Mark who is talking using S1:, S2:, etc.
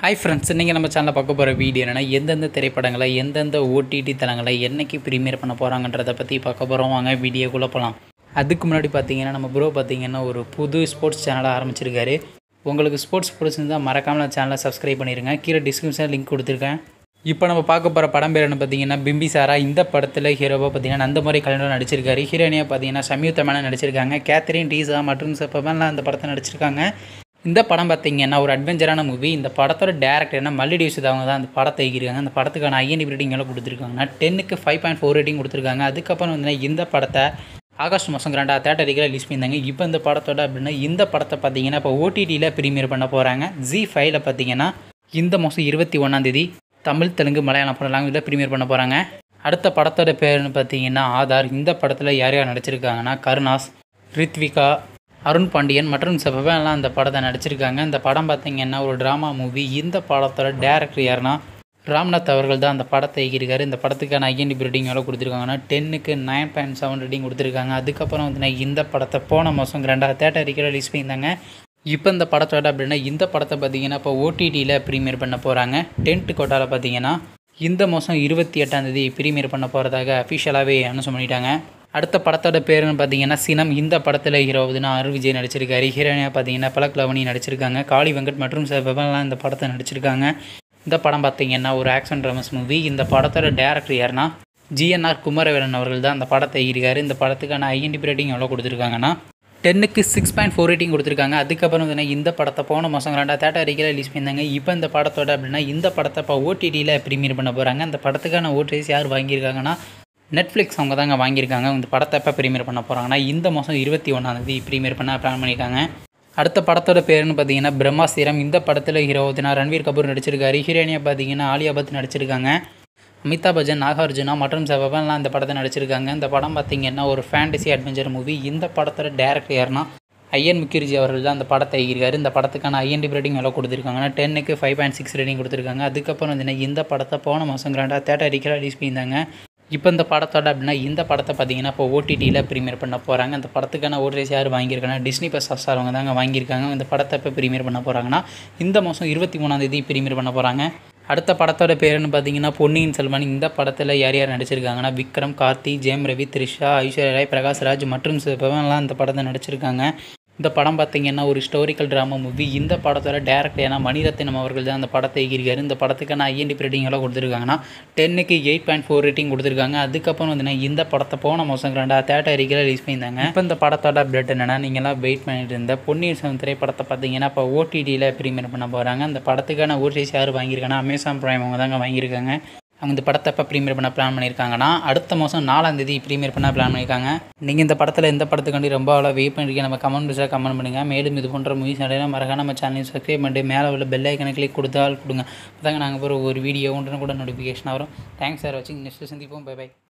S1: hi friends இன்றைக்கி நம்ம சேனலில் பார்க்க போகிற வீடியோ என்னென்னா எந்தெந்த திரைப்படங்களை எந்தெந்த ஓடிடி தளங்களை என்னைக்கு ப்ரீமியர் பண்ண போகிறாங்கன்றதை பற்றி பார்க்க போகிறோம் வாங்க வீடியோக்குள்ளே போகலாம் அதுக்கு முன்னாடி பார்த்தீங்கன்னா நம்ம ப்ரோ பார்த்தீங்கன்னா ஒரு புது ஸ்போர்ட்ஸ் சேனலை ஆரம்பிச்சிருக்காரு உங்களுக்கு ஸ்போர்ட்ஸ் பிடிச்சிருந்தால் மறக்காமல் நம்ம சேனலை சப்ஸ்கிரைப் பண்ணிடுங்க கீழே டிஸ்கிரிப்ஷனில் லிங்க் கொடுத்துருக்கேன் இப்போ நம்ம பார்க்க போகிற படம் பேர் என்ன பார்த்தீங்கன்னா பிம்பிசாரா இந்த படத்தில் ஹீரோவாக பார்த்தீங்கன்னா நந்தமுறை கலைஞர் நடிச்சிருக்காரு ஹீரோனியாக பார்த்தீங்கன்னா சம்யுக்தா மேனன் நடிச்சிருக்காங்க கேத்ரின் டீசா மற்றும் சப்பமெல்லாம் அந்த படத்தை நடிச்சிருக்காங்க இந்த படம் பார்த்தீங்கன்னா ஒரு அட்வென்ச்சரான மூவி இந்த படத்தோட டேரக்டர் என்ன மல்லி டிவிஸ் அவங்க தான் அந்த படத்தை இயக்கியிருக்காங்க அந்த படத்துக்கான ஐஎன்டி ரேட்டிங் எல்லாம் கொடுத்துருக்காங்க டென்னுக்கு ஃபைவ் பாயிண்ட் ஃபோர் ரேட்டிங் கொடுத்துருக்காங்க அதுக்கப்புறம் வந்து இந்த படத்தை ஆகஸ்ட் மாதம் ரெண்டா தேட்டரிக்கில் ரிலீஸ் பண்ணியிருந்தாங்க இப்போ இந்த படத்தோட அப்படின்னா இந்த படத்தை பார்த்தீங்கன்னா இப்போ ஓடிடியில் ப்ரீமியர் பண்ண போகிறாங்க ஜி ஃபைவ்ல பார்த்தீங்கன்னா இந்த மாதம் இருபத்தி ஒன்றாந்தேதி தமிழ் தெலுங்கு மலையாளம் போன்ற லாங்குவேஜில் ப்ரீமியர் பண்ண போகிறாங்க அடுத்த படத்தோட பேர்னு பார்த்தீங்கன்னா ஆதார் இந்த படத்தில் யார் யார் நடிச்சிருக்காங்கன்னா கருணாஸ் ரித்விகா அருண் பாண்டியன் மற்றும் செபவெல்லாம் அந்த படத்தை நடிச்சிருக்காங்க இந்த படம் பார்த்தீங்கன்னா ஒரு ட்ராமா மூவி இந்த படத்தோட டேரக்டர் யாருன்னா ராம்நாத் அவர்கள் தான் அந்த படத்தை இயக்கியிருக்காரு இந்த படத்துக்கான ஐஎன்டி ரேட்டிங் எவ்வளோ கொடுத்துருக்காங்கன்னா டென்னுக்கு நைன் பாயிண்ட் செவன் ரேட்டிங் கொடுத்துருக்காங்க அதுக்கப்புறம் வந்து இந்த படத்தை போன மாதம் ரெண்டாவது தேட்டரிக்கில் ரிலீஸ் பண்ணியிருந்தாங்க இப்போ இந்த படத்தோட அப்படின்னா இந்த படத்தை பார்த்தீங்கன்னா இப்போ ஓடிடியில் ப்ரீமியர் பண்ண போகிறாங்க டென்ட் கோட்டாவில் பார்த்தீங்கன்னா இந்த மாதம் இருபத்தி எட்டாந்தேதி ப்ரீமியர் பண்ண போகிறதாக அஃபிஷியலாகவே அனௌன்ஸ் பண்ணிட்டாங்க அடுத்த படத்தோட பேருன்னு பார்த்தீங்கன்னா சினம் இந்த படத்தில் ஹீரோவுதுன்னா அருள் விஜய் நடிச்சிருக்காரு ஹீரோனியாக பார்த்தீங்கன்னா பலக் லவனி நடிச்சிருக்காங்க காளி வெங்கட் மற்றும் செபன்லாம் இந்த படத்தை நடிச்சிருக்காங்க இந்த படம் பார்த்தீங்கன்னா ஒரு ஆக்ஷன் ட்ராமஸ் மூவி இந்த படத்தோட டேரக்டர் யாருன்னா ஜிஎன்ஆர் குமரவேலன் அவர்கள் தான் அந்த படத்தை இருக்காரு இந்த படத்துக்கான ஐஎன்டி ரேட்டிங் எவ்வளோ கொடுத்துருக்காங்கன்னா டென்னுக்கு சிக்ஸ் பாயிண்ட் ஃபோர் ரேட்டிங் கொடுத்துருக்காங்க அதுக்கப்புறம் வந்து இந்த படத்தை போன மாதம் ரெண்டா தேட்டர் அறிக்கையில் ரிலீஸ் பண்ணியிருந்தாங்க இப்போ இந்த படத்தோட அப்படின்னா இந்த படத்தை இப்போ ஓடிடியில் ப்ரீமியர் பண்ண போகிறாங்க அந்த படத்துக்கான ஓடிஎஸ் யார் வாங்கியிருக்காங்கன்னா நெட்ஃப்ளிக்ஸ் அவங்க தாங்க வாங்கியிருக்காங்க இந்த படத்தை எப்போ ப்ரீமியர் பண்ண போகிறாங்கன்னா இந்த மாதம் இருபத்தி ஒன்றாந்தேதி ப்ரீமியர் பண்ண பிளான் பண்ணியிருக்காங்க அடுத்த படத்தோட பேருன்னு பார்த்தீங்கன்னா பிரம்மாஸ்திரம் இந்த படத்தில் ஹீரோத்தினா ரன்வீர் கபூர் நடிச்சிருக்காரு ஹீரோயினியாக பார்த்தீங்கன்னா ஆலியா பத் நடிச்சிருக்காங்க அமிதாப் பச்சன் நாகார்ஜுனா மற்றும் செவன்லாம் இந்த படத்தை நடிச்சிருக்காங்க இந்த படம் பார்த்தீங்கன்னா ஒரு ஃபேண்டசி அட்வென்ச்சர் மூவி இந்த படத்தோட டேரக்டர் யாருன்னா ஐயன் முக்கிர்ஜி அவர்கள் தான் அந்த படத்தை எழுதியிருக்காரு இந்த படத்துக்கான ஐஎன்டி ரேட்டிங் எவ்வளோ கொடுத்துருக்காங்கன்னா டென்னுக்கு ஃபைவ் பாயிண்ட் சிக்ஸ் ரேட்டிங் கொடுத்துருக்காங்க அதுக்கப்புறம் வந்து இந்த படத்தை போன மாதம் கிராண்டாக தேட்டர் அடிக்கல ரிலீஸ் பண்ணியிருந்தாங்க இப்போ இந்த படத்தோட அப்படின்னா இந்த படத்தை பார்த்தீங்கன்னா இப்போ ஓடிடியில் ப்ரீமியர் பண்ண போகிறாங்க இந்த படத்துக்கான ஓடிஎஸ் யார் வாங்கியிருக்காங்க டிஸ்னி பஸ் ஹாஸ்டார் அவங்க தாங்க வாங்கியிருக்காங்க இந்த படத்தை இப்போ ப்ரீமியர் பண்ண போகிறாங்கன்னா இந்த மாதம் இருபத்தி மூணாந்தேதி ப்ரீமியர் பண்ண போகிறாங்க அடுத்த படத்தோட பேருன்னு பார்த்தீங்கன்னா பொன்னியின் செல்வன் இந்த படத்தில் யார் யார் நடிச்சிருக்காங்கன்னா விக்ரம் கார்த்தி ஜெயம் ரவி த்ரிஷா ஐஸ்வர்யா ராய் பிரகாஷ்ராஜ் மற்றும் சிவன்லாம் இந்த படத்தை நடிச்சிருக்காங்க இந்த படம் பார்த்தீங்கன்னா ஒரு ஹிஸ்டாரிக்கல் ட்ராமா மூவி இந்த படத்தோட டேரக்டர் ஏன்னா மணிரத்னம் அவர்கள் தான் அந்த படத்தை இயக்கியிருக்காரு இந்த படத்துக்கான ஐஎன்டி ரேட்டிங் எல்லாம் கொடுத்துருக்காங்கன்னா டென்னுக்கு எயிட் பாயிண்ட் ஃபோர் ரேட்டிங் கொடுத்துருக்காங்க அதுக்கப்புறம் வந்து இந்த படத்தை போன மாதம் ரெண்டா தேட்டர் அறிக்கையில் ரிலீஸ் பண்ணியிருந்தாங்க இப்போ இந்த படத்தோட அப்டேட் என்னன்னா நீங்களாம் வெயிட் பண்ணிட்டு இருந்த பொன்னியின் செல்வன் திரைப்படத்தை பார்த்தீங்கன்னா இப்போ ஓடிடியில் ப்ரீமியர் பண்ண போகிறாங்க அந்த படத்துக்கான ஓடிஎஸ் யார் வாங்கியிருக்காங்கன்னா அமேசான் ப்ரைம் அவங்க தாங்க வாங்கியிருக்காங்க அவங்க இந்த படத்தை எப்போ ப்ரீமியர் பண்ண பிளான் பண்ணியிருக்காங்கன்னா அடுத்த மாதம் நாலாந்தேதி ப்ரீமியர் பண்ண பிளான் பண்ணியிருக்காங்க நீங்கள் இந்த படத்தில் எந்த படத்துக்காண்டி ரொம்ப அவ்வளோ வெயிட் பண்ணிருக்கீங்க நம்ம கமெண்ட் பாக்ஸில் கமெண்ட் பண்ணுங்கள் மேலும் இது போன்ற மூவிஸ் நிறைய மறக்காம நம்ம சேனலையும் சப்ஸ்கிரைப் பண்ணிட்டு மேலே உள்ள பெல் ஐக்கனை கிளிக் கொடுத்தால் கொடுங்க அதாங்க நாங்கள் போகிற ஒரு வீடியோ ஒன்று கூட நோட்டிஃபிகேஷன் வரும் தேங்க்ஸ் சார் வாட்சிங் நெக்ஸ்ட் சந்திப்போம் பை பை